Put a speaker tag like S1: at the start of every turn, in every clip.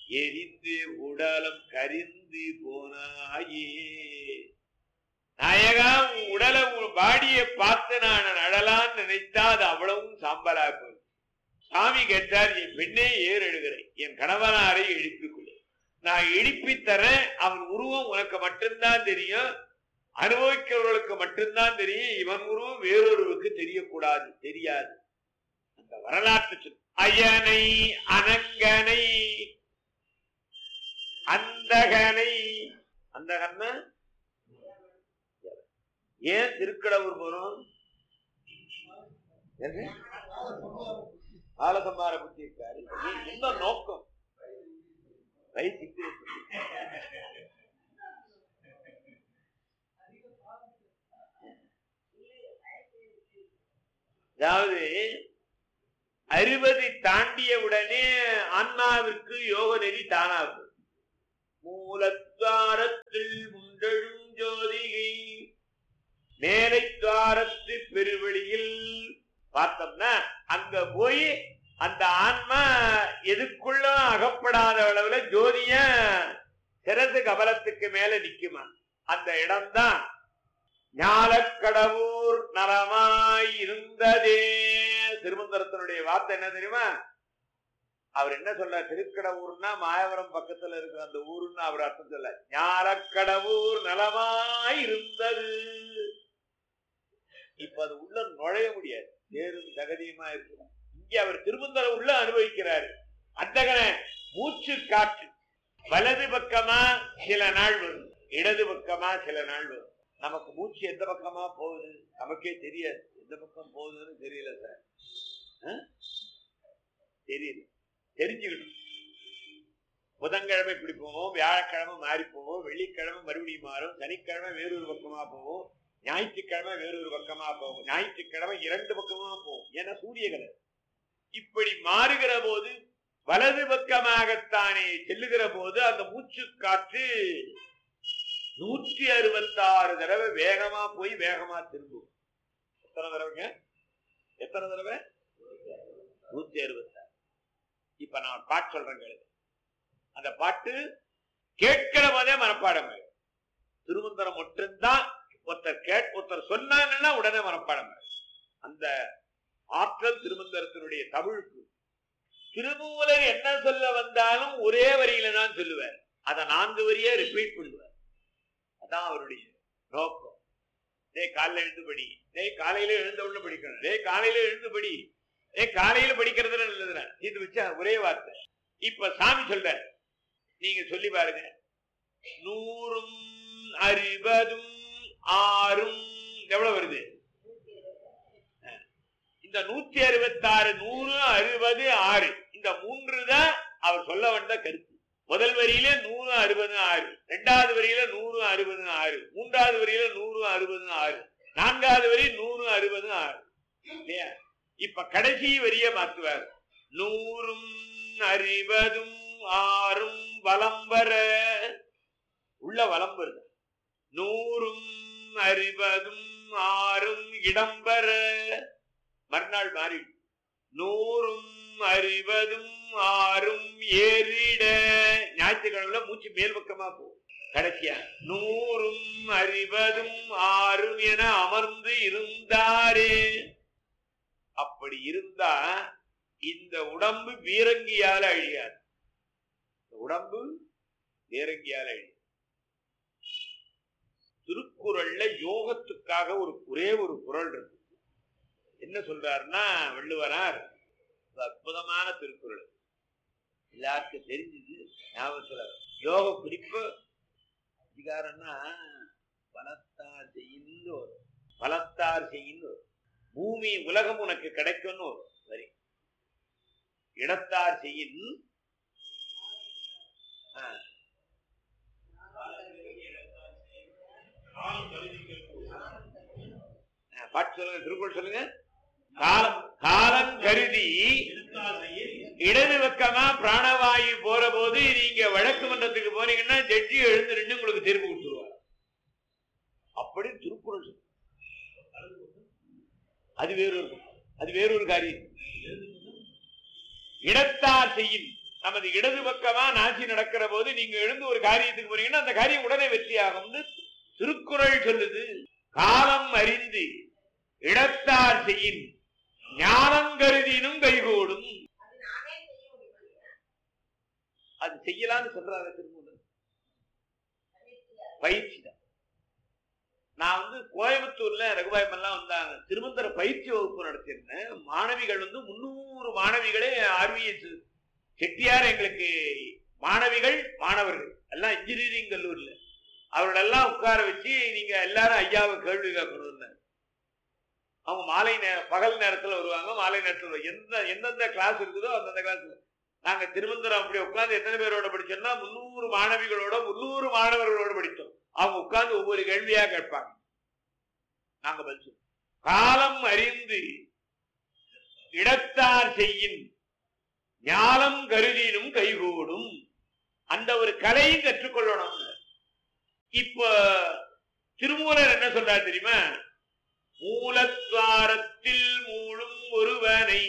S1: எரிந்து உடலம் கரிந்து போனாயே நாயகா உன் உடலை உன் பாடியை பார்த்து நான் அழலான்னு நினைத்தா அது அவ்வளவும் சாம்பலா போகுது சாமி கேட்டார் என் பெண்ணே ஏறு எழுகிறேன் என் கணவனாரை எழுப்பிக் கொடு நான் எழுப்பி தரேன் அவன் உருவம் உனக்கு மட்டும்தான் தெரியும் அனுபவிக்கிறவர்களுக்கு மட்டும்தான் தெரியும் இவன் உருவம் வேறொருவருக்கு தெரியக்கூடாது தெரியாது அந்த வரலாற்று சொல் அயனை அனங்கனை அந்தகனை அந்தகன்னா ஏன் திருக்கடவுர் போறோம் என்ன? ஆலசம்பார புத்தி இருக்காரு என்ன நோக்கம் வயிற்றுக்கு அதாவது அறுபதை தாண்டிய உடனே ஆன்மாவிற்கு யோக நெறி தானாகும் மூலத்வாரத்தில் முண்டெழும் ஜோதிகை மேலை துவாரத்து பெருவெளியில் பார்த்தோம்னா அங்க போய் அந்த ஆன்மா எதுக்குள்ள அகப்படாத அளவுல ஜோதிய சிறந்து கபலத்துக்கு மேல நிக்குமா அந்த இடம்தான் ஞாலக்கடவுர் நலமாய் இருந்ததே திருமந்திரத்தினுடைய வார்த்தை என்ன தெரியுமா அவர் என்ன சொல்ற திருக்கடவுர்னா மாயவரம் பக்கத்துல இருக்கிற அந்த ஊருன்னு அவர் அர்த்தம் சொல்ல ஞாலக்கடவுர் நலமாய் இருந்தது இப்ப அது உள்ள நுழைய முடியாது நேரும் தகதியுமா இருக்கிறார் இங்க அவர் திருமந்தர உள்ள அனுபவிக்கிறாரு அத்தகன மூச்சு காற்று வலது பக்கமா சில நாள் வரும் இடது பக்கமா சில நாள் வரும் நமக்கு மூச்சு எந்த பக்கமா போகுது நமக்கே தெரியாது எந்த பக்கம் போகுதுன்னு தெரியல சார் ஆ? தெரியல தெரிஞ்சுக்கணும் புதன்கிழமை இப்படி போவோம் வியாழக்கிழமை மாறி போவோம் வெள்ளிக்கிழமை மறுபடியும் மாறும் சனிக்கிழமை வேறொரு பக்கமா போவோம் ஞாயிற்றுக்கிழமை வேறொரு பக்கமா போகும் ஞாயிற்றுக்கிழமை இரண்டு பக்கமா போகும் ஏன்னா சூரியகலை இப்படி மாறுகிற போது வலது பக்கமாகத்தானே செல்லுகிற போது அந்த மூச்சு காற்று நூற்றி அறுபத்தாறு தடவை வேகமா போய் வேகமா திரும்பும் எத்தனை தடவைங்க எத்தனை தடவை நூத்தி அறுபத்தாறு இப்ப நான் ஒரு பாட்டு சொல்றேன் கேளுங்க அந்த பாட்டு கேட்கிற போதே மனப்பாடம் ஆயிடும். திருமந்திரம் மட்டும்தான் ஒருத்தர் கேட் ஒருத்தர் சொன்னாங்கன்னா உடனே மனப்பாடம் ஆயிடும். அந்த ஆற்றல் திருமந்திரத்தினுடைய தமிழுக்கு திருமூலர் என்ன சொல்ல வந்தாலும் ஒரே வரியில தான் சொல்லுவார் அதை நான்கு வரியே ரிப்பீட் பண்ணுவார் அதான் அவருடைய நோக்கம் டேய் காலையில எழுந்து படி டேய் காலையில எழுந்த உடனே படிக்கணும் டேய் காலையில எழுந்து படி டேய் காலையில படிக்கிறதுல நல்லதுதான் இது வச்சா ஒரே வார்த்தை இப்ப சாமி சொல்ற நீங்க சொல்லி பாருங்க நூறும் அறுபதும் ஆறும் எவ்வளவு வருது அஹ். இந்த நூத்தி அறுபத்தாறு நூறு அறுபது ஆறு இந்த மூன்று தான் அவர் சொல்ல வந்த கருத்து முதல் வரியில நூறு அறுபது ஆறு இரண்டாவது வரியில நூறு அறுபது ஆறு மூன்றாவது வரியில நூறு அறுபது ஆறு நான்காவது வரி நூறு அறுபது ஆறு இல்லையா இப்ப கடைசி வரிய மாத்துவார் நூறும் அறுபதும் ஆறும் வலம் வர உள்ள வலம் வருது நூறும் அறுபதும் ஆறும் இடம் வர மறுநாள் மாறி நூறும் அறுபதும் ஆறும் ஏறிட ஞாயிற்றுக்கிழமை மூச்சு மேல் பக்கமா போகும் கடைசியா நூறும் அறுபதும் ஆறும் என அமர்ந்து இருந்தாரே அப்படி இருந்தா இந்த உடம்பு வீரங்கியால அழியாது இந்த உடம்பு வீரங்கியால அழியாது திருக்குறள்ல யோகத்துக்காக ஒரு ஒரே ஒரு குறள் இருக்கு என்ன சொல்றாருன்னா வள்ளுவரார் ஒரு அற்புதமான திருக்குறள் எல்லாருக்கும் தெரிஞ்சது ஞாபகத்துல யோக குறிப்பு அதிகாரம்னா பலத்தார் செய்யின்னு வரும் பலத்தார் செய்யின்னு வரும் பூமி உலகம் உனக்கு கிடைக்கும்னு ஒரு வரி இடத்தார் செய்யின் ஆ. ஆ, பாட்டு சொல்லுங்க திருக்குறள் சொல்லுங்க காலம் காலம் கருதி இடது பக்கமா பிராணவாயு போற போது நீங்க வழக்கு மன்றத்துக்கு போனீங்கன்னா ஜட்ஜி எழுந்து நின்று உங்களுக்கு தீர்ப்பு கொடுத்துருவார் அப்படி திருக்குறள் சொல்லு. அது வேறொரு அது வேறொரு காரியம் இடத்தார் செய்யும் நமது இடது பக்கமா நாசி நடக்கிற போது நீங்க எழுந்து ஒரு காரியத்துக்கு போறீங்கன்னா அந்த காரியம் உடனே வெற்றியாகும்னு திருக்குறள் சொல்லுது காலம் அறிந்து இடத்தார் செய்யின் ஞானம் கருதினும் கைகூடும் அது செய்யலாம்னு சொல்றாங்க திருமூலர் பயிற்சி தான் நான் வந்து கோயம்புத்தூர்ல ரகுபாயம் எல்லாம் வந்தாங்க திருமந்திர பயிற்சி வகுப்பு நடத்தியிருந்தேன் மாணவிகள் வந்து முன்னூறு மாணவிகளே ஆர்விஎஸ் செட்டியார் எங்களுக்கு மாணவிகள் மாணவர்கள் எல்லாம் இன்ஜினியரிங் கல்லூரியில் அவர்களெல்லாம் உட்கார வச்சு நீங்க எல்லாரும் ஐயாவை கேள்வி கேட்கணும் அவங்க மாலை நேர பகல் நேரத்துல வருவாங்க மாலை நேரத்துல வருவாங்க. எந்த எந்தெந்த கிளாஸ் இருக்குதோ அந்தந்த கிளாஸ்ல நாங்க திருமந்திரம் அப்படி உட்கார்ந்து எத்தனை பேரோட படிச்சோம்னா முன்னூறு மாணவிகளோட முன்னூறு மாணவர்களோட படித்தோம் அவங்க உட்கார்ந்து ஒவ்வொரு கேள்வியா கேட்பாங்க நாங்க பதில் சொல்லுவோம். காலம் அறிந்து இடத்தார் செய்யின் ஞானம் கருதினும் கைகூடும் அந்த ஒரு கலையும் கற்றுக்கொள்ளணும் இப்ப திருமூலர் என்ன சொல்றாரு தெரியுமா மூலத்வாரத்தில் மூழும் ஒருவனை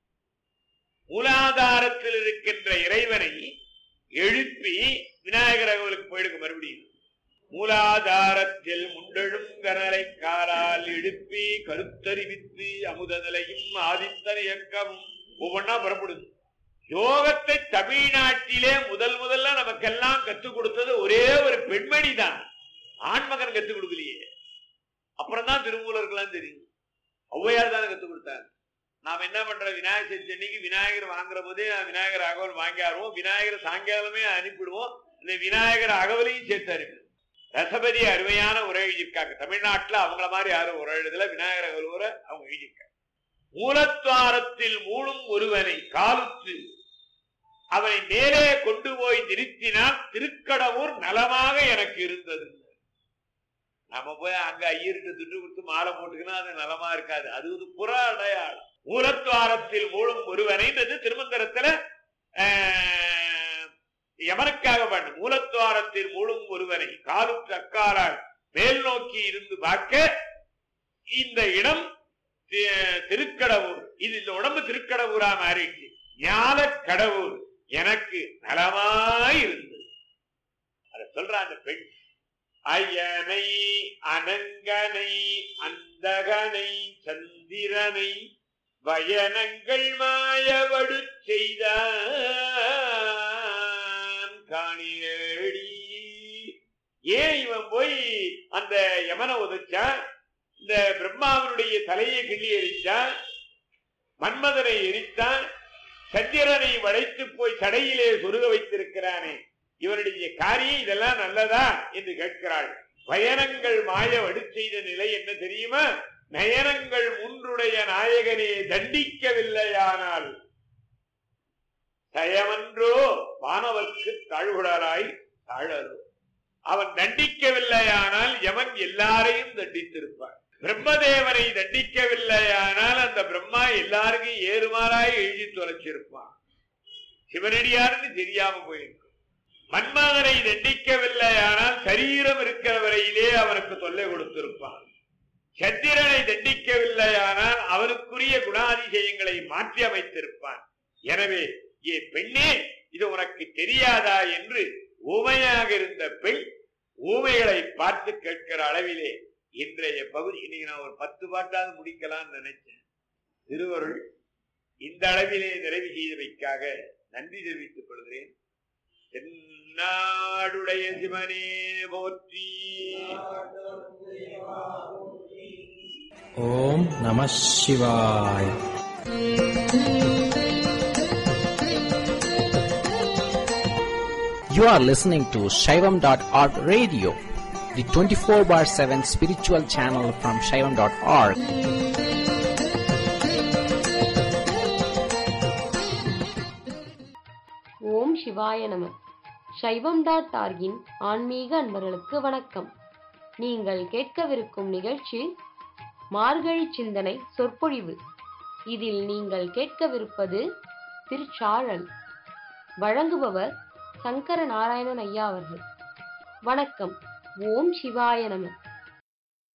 S1: மூலாதாரத்தில் இருக்கின்ற இறைவனை எழுப்பி விநாயகர் அகவலுக்கு போயிடுங்க மறுபடியும் மூலாதாரத்தில் முண்டெழும் கனலை காலால் எழுப்பி கருத்தறிவித்து அமுத நிலையும் ஆதித்தன இயக்கமும் ஒவ்வொன்னா புறப்படுது யோகத்தை தமிழ்நாட்டிலே முதல் முதல்ல நமக்கெல்லாம் கத்துக் கொடுத்தது ஒரே ஒரு பெண்மணி தான் ஆண்மகன் கத்துக் கொடுக்கலையே அப்புறம் தான் திருமூலருக்கெல்லாம் தெரியும் ஔவையார் தானே கத்துக் கொடுத்தாங்க நாம் என்ன பண்ற விநாயகர் சதுர்த்தி அன்னைக்கு விநாயகர் வாங்குற போதே நான் விநாயகர் அகவல் வாங்கியாருவோம் விநாயகர் சாயங்காலமே அனுப்பிடுவோம் இந்த விநாயகர் அகவலையும் சேர்த்து அனுப்பிடுவோம் ரசபதி அருமையான உரை எழுதியிருக்காங்க தமிழ்நாட்டுல அவங்கள மாதிரி யாரும் உரை எழுதல விநாயகர் அகவல் உரை அவங்க எழுதியிருக்காங்க மூலத்வாரத்தில் மூழும் ஒருவனை காலுத்து அவனை மேலே கொண்டு போய் நிறுத்தினால் திருக்கடவுர் நலமாக எனக்கு இருந்தது நம்ம போய் அங்க ஐயருக்கு துட்டு கொடுத்து மாலை போட்டுக்கினா அது நலமா இருக்காது அது ஒரு புற அடையாளம் மூலத்வாரத்தில் மூழும் ஒருவனைன்றது திருமந்திரத்துல ஆஹ், யமனுக்காக பாடு மூலத்வாரத்தில் மூழும் ஒருவனை காலுக்கு அக்காலால் மேல் நோக்கி இருந்து பார்க்க இந்த இடம் தி- திருக்கடவுர் இது இந்த உடம்பு திருக்கடவுரா மாறிடுச்சு ஞான கடவுர் எனக்கு நலமாய் இருந்தது அத சொல்ற அந்த பெண் அயனை அனங்கனை அந்தகனை சந்திரனை வயனங்கள் மாயவடு செய்தான் காணியடி ஏன் இவன் போய் அந்த யமனை உதைச்சான் இந்த பிரம்மாவனுடைய தலையை கிள்ளி எரிச்சான் மன்மதனை எரித்தான் சந்திரனை வளைத்து போய் சடையிலே சொருக வைத்திருக்கிறானே இவனுடைய காரியம் இதெல்லாம் நல்லதா என்று கேட்கிறாள் பயணங்கள் மாய வடு செய்த நிலை என்ன தெரியுமா நயனங்கள் மூன்றுடைய நாயகனே தண்டிக்கவில்லையானால் தயமன்றோ வானவர்க்கு தாழ்வுடராய் தாழரோ அவன் தண்டிக்கவில்லையானால் எவன் எல்லாரையும் தண்டித்திருப்பான் பிரம்மதேவனை தண்டிக்கவில்லையானால் அந்த பிரம்மா எல்லாருக்கும் ஏறுமாறாய் எழுதி தொலைச்சிருப்பான் சிவனடியாருன்னு தெரியாம போயிருக்கும் மன்மதனை தண்டிக்கவில்லையானால் சரீரம் இருக்கிற வரையிலே அவனுக்கு தொல்லை கொடுத்திருப்பான் சந்திரனை தண்டிக்கவில்லையானால் அவனுக்குரிய குணாதிசயங்களை மாற்றி அமைத்திருப்பான் எனவே ஏ பெண்ணே இது உனக்கு தெரியாதா என்று ஊமையாக இருந்த பெண் ஊமைகளை பார்த்து கேட்கிற அளவிலே இன்றைய பகுதி இன்னைக்கு நான் ஒரு பத்து பாட்டாவது முடிக்கலாம்னு நினைச்சேன் திருவருள் இந்த அளவிலே நிறைவு செய்தமைக்காக நன்றி தெரிவித்துக் கொள்கிறேன் தென்னாடுடைய சிவனே போற்றி
S2: ஓம் நம சிவாய் You are listening to Shaivam.org radio, the 24 bar 7 spiritual channel from Shaivam.org.
S3: ஓம் சிவாய நம சைவம் டாட் ஆர்கின் ஆன்மீக அன்பர்களுக்கு வணக்கம் நீங்கள் கேட்கவிருக்கும் நிகழ்ச்சி மார்கழி சிந்தனை சொற்பொழிவு இதில் நீங்கள் கேட்கவிருப்பது திருச்சாழல் வழங்குபவர் சங்கர நாராயணன் ஐயா அவர்கள் வணக்கம் ஓம் சிவாய நம